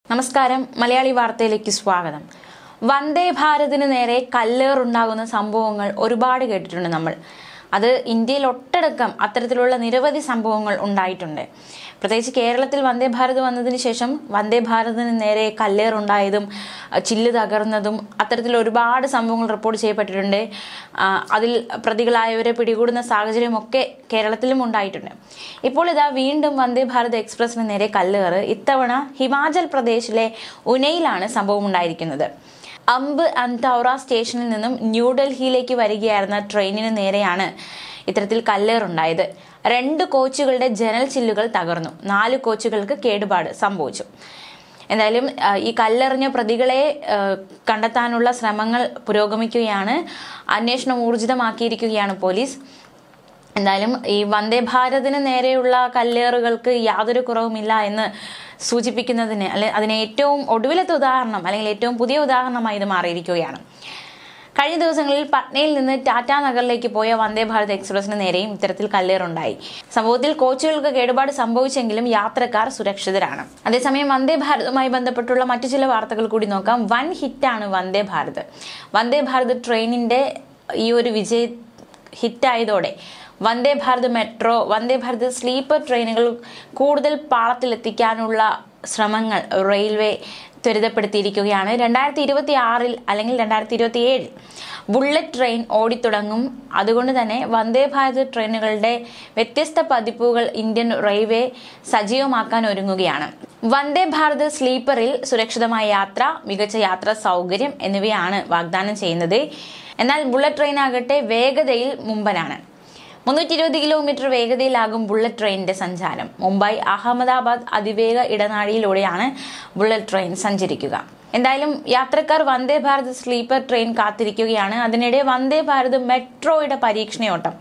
നമസ്കാരം മലയാളി വാർത്തയിലേക്ക് സ്വാഗതം വന്ദേ ഭാരതിന് നേരെ കല്ലേറുണ്ടാകുന്ന സംഭവങ്ങൾ ഒരുപാട് കേട്ടിട്ടുണ്ട് നമ്മൾ അത് ഇന്ത്യയിൽ ഒട്ടടക്കം അത്തരത്തിലുള്ള നിരവധി സംഭവങ്ങൾ ഉണ്ടായിട്ടുണ്ട് പ്രത്യേകിച്ച് കേരളത്തിൽ വന്ദേ ഭാരത് വന്നതിന് ശേഷം വന്ദേ ഭാരതിന് നേരെ കല്ലേറുണ്ടായതും അഹ് ചില്ല് തകർന്നതും അത്തരത്തിൽ ഒരുപാട് സംഭവങ്ങൾ റിപ്പോർട്ട് ചെയ്യപ്പെട്ടിട്ടുണ്ട് ആ, അതിൽ പ്രതികളായവരെ പിടികൂടുന്ന സാഹചര്യമൊക്കെ കേരളത്തിലും ഉണ്ടായിട്ടുണ്ട് ഇപ്പോൾ ഇതാ വീണ്ടും വന്ദേ ഭാരത് എക്സ്പ്രസിന് നേരെ കല്ലേറ് ഇത്തവണ ഹിമാചൽ പ്രദേശിലെ ഉനയിലാണ് സംഭവം ഉണ്ടായിരിക്കുന്നത് അമ്പ് അന്തൗറ സ്റ്റേഷനിൽ നിന്നും ന്യൂഡൽഹിയിലേക്ക് വരികയായിരുന്ന ട്രെയിനിന് നേരെയാണ് ഇത്തരത്തിൽ കല്ലേറുണ്ടായത് രണ്ട് കോച്ചുകളുടെ ജനൽ ചില്ലുകൾ തകർന്നു നാല് കോച്ചുകൾക്ക് കേടുപാട് സംഭവിച്ചു എന്തായാലും ആ, ഈ കല്ലെറിഞ്ഞ പ്രതികളെ ആ, കണ്ടെത്താനുള്ള ശ്രമങ്ങൾ പുരോഗമിക്കുകയാണ് അന്വേഷണം ഊർജിതമാക്കിയിരിക്കുകയാണ് പോലീസ് എന്തായാലും ഈ വന്ദേ ഭാരതിന് നേരെയുള്ള കല്ലേറുകൾക്ക് യാതൊരു കുറവുമില്ല എന്ന് സൂചിപ്പിക്കുന്നതിന് അല്ലെ അതിന് ഏറ്റവും ഒടുവിലത്തെ ഉദാഹരണം അല്ലെങ്കിൽ ഏറ്റവും പുതിയ ഉദാഹരണമായി ഇത് മാറിയിരിക്കുകയാണ് കഴിഞ്ഞ ദിവസങ്ങളിൽ പട്നയിൽ നിന്ന് ടാറ്റാ നഗറിലേക്ക് പോയ വന്ദേ ഭാരത് എക്സ്പ്രസിന് നേരെയും ഇത്തരത്തിൽ കല്ലേറുണ്ടായി സംഭവത്തിൽ കോച്ചുകൾക്ക് കേടുപാട് സംഭവിച്ചെങ്കിലും യാത്രക്കാർ സുരക്ഷിതരാണ് അതേസമയം വന്ദേ ഭാരതുമായി ബന്ധപ്പെട്ടുള്ള മറ്റു ചില വാർത്തകൾ കൂടി നോക്കാം വൻ ഹിറ്റാണ് വന്ദേ ഭാരത് വന്ദേ ഭാരത് ട്രെയിനിന്റെ ഈ ഒരു വിജയ ഹിറ്റായതോടെ വന്ദേ ഭാരത് മെട്രോ വന്ദേ ഭാരത് സ്ലീപ്പർ ട്രെയിനുകൾ കൂടുതൽ പാളത്തിലെത്തിക്കാനുള്ള ശ്രമങ്ങൾ റെയിൽവേ ത്വരിതപ്പെടുത്തിയിരിക്കുകയാണ് രണ്ടായിരത്തി ഇരുപത്തി ആറിൽ അല്ലെങ്കിൽ രണ്ടായിരത്തി ഇരുപത്തി ഏഴിൽ ബുള്ളറ്റ് ട്രെയിൻ ഓടിത്തുടങ്ങും അതുകൊണ്ട് തന്നെ വന്ദേ ഭാരത് ട്രെയിനുകളുടെ വ്യത്യസ്ത പതിപ്പുകൾ ഇന്ത്യൻ റെയിൽവേ സജീവമാക്കാൻ ഒരുങ്ങുകയാണ് വന്ദേ ഭാരത് സ്ലീപ്പറിൽ സുരക്ഷിതമായ യാത്ര മികച്ച യാത്രാ സൗകര്യം എന്നിവയാണ് വാഗ്ദാനം ചെയ്യുന്നത് എന്നാൽ ബുള്ളറ്റ് ട്രെയിൻ ആകട്ടെ വേഗതയിൽ മുമ്പനാണ് മുന്നൂറ്റി ഇരുപത് കിലോമീറ്റർ വേഗതയിലാകും ബുള്ളറ്റ് ട്രെയിനിന്റെ സഞ്ചാരം മുംബൈ അഹമ്മദാബാദ് അതിവേഗ ഇടനാഴിയിലൂടെയാണ് ബുള്ളറ്റ് ട്രെയിൻ സഞ്ചരിക്കുക എന്തായാലും യാത്രക്കാർ വന്ദേ ഭാരത് സ്ലീപ്പർ ട്രെയിൻ കാത്തിരിക്കുകയാണ് അതിനിടെ വന്ദേ ഭാരത് മെട്രോയുടെ പരീക്ഷണയോട്ടം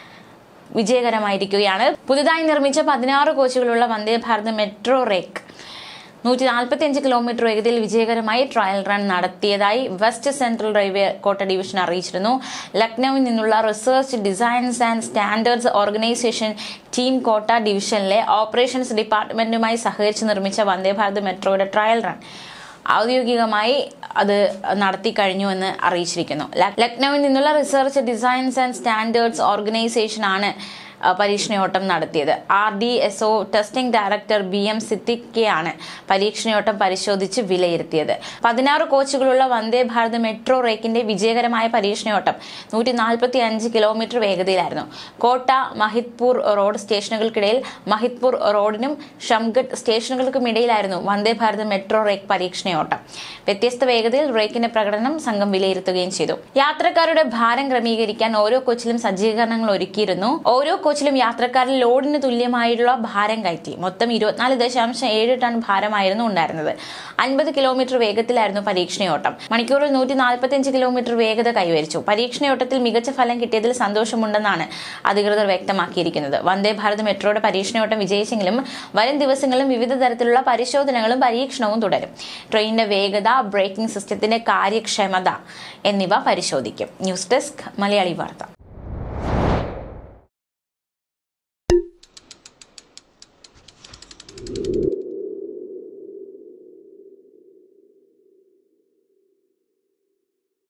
വിജയകരമായിരിക്കുകയാണ് പുതുതായി നിർമ്മിച്ച പതിനാറ് കോച്ചുകളുള്ള വന്ദേ ഭാരത് മെട്രോ റേക്ക് നൂറ്റി നാൽപ്പത്തി അഞ്ച് കിലോമീറ്റർ വേഗതയിൽ വിജയകരമായി ട്രയൽ റൺ നടത്തിയതായി west central railway Kota division അറിയിച്ചിരുന്നു ലക്നൌവിൽ നിന്നുള്ള research designs and standards organisation team Kota ഡിവിഷനിലെ ഓപ്പറേഷൻസ് ഡിപ്പാർട്ട്മെന്റുമായി സഹകരിച്ച് നിർമ്മിച്ച വന്ദേ ഭാരത് മെട്രോയുടെ ട്രയൽ റൺ ഔദ്യോഗികമായി അത് നടത്തി കഴിഞ്ഞു എന്ന് അറിയിച്ചിരിക്കുന്നു ലക്- ലക്നൌവിൽ നിന്നുള്ള റിസർച്ച് ഡിസൈൻസ് ആൻഡ് സ്റ്റാൻഡേർഡ്സ് ഓർഗനൈസേഷനാണ് ആ, പരീക്ഷണയോട്ടം നടത്തിയത് R D S O testing director B M സിദ്ദിഖിയാണ് പരീക്ഷണയോട്ടം പരിശോധിച്ച് വിലയിരുത്തിയത് പതിനാറ് കോച്ചുകളുള്ള വന്ദേ ഭാരത് മെട്രോ റേക്കിന്റെ വിജയകരമായ പരീക്ഷണയോട്ടം നൂറ്റി നാൽപ്പത്തി അഞ്ച് കിലോമീറ്റർ വേഗതയിലായിരുന്നു കോട്ട മഹിത്പൂർ റോഡ് സ്റ്റേഷനുകൾക്കിടയിൽ മഹിത്പൂർ റോഡിനും ഷംഗഡ് സ്റ്റേഷനുകൾക്കുമിടയിലായിരുന്നു വന്ദേ ഭാരത് മെട്രോ റേക്ക് പരീക്ഷണയോട്ടം വ്യത്യസ്ത വേഗതയിൽ റേക്കിന്റെ പ്രകടനം സംഘം വിലയിരുത്തുകയും ചെയ്തു യാത്രക്കാരുടെ ഭാരം ക്രമീകരിക്കാൻ ഓരോ കോച്ചിലും സജ്ജീകരണങ്ങൾ ഒരുക്കിയിരുന്നു ഓരോ കോച്ചിലും യാത്രക്കാരിൽ ലോഡിന് തുല്യമായുള്ള ഭാരം കയറ്റി മൊത്തം ഇരുപത്തിനാല് ദശാംശം ഏഴ് ടൺ ഭാരമായിരുന്നു ഉണ്ടായിരുന്നത് അൻപത് കിലോമീറ്റർ വേഗത്തിലായിരുന്നു പരീക്ഷണയോട്ടം മണിക്കൂറിൽ നൂറ്റി നാൽപ്പത്തിയഞ്ച് കിലോമീറ്റർ വേഗത കൈവരിച്ചു പരീക്ഷണയോട്ടത്തിൽ മികച്ച ഫലം കിട്ടിയതിൽ സന്തോഷമുണ്ടെന്നാണ് അധികൃതർ വ്യക്തമാക്കിയിരിക്കുന്നത് വന്ദേ ഭാരത് മെട്രോയുടെ പരീക്ഷണയോട്ടം വിജയിച്ചെങ്കിലും വരും ദിവസങ്ങളിലും വിവിധ തരത്തിലുള്ള പരിശോധനകളും പരീക്ഷണവും തുടരും ട്രെയിനിന്റെ വേഗത ബ്രേക്കിംഗ് സിസ്റ്റത്തിന്റെ കാര്യക്ഷമത എന്നിവ പരിശോധിക്കും ന്യൂസ് ഡെസ്ക് മലയാളി വാർത്ത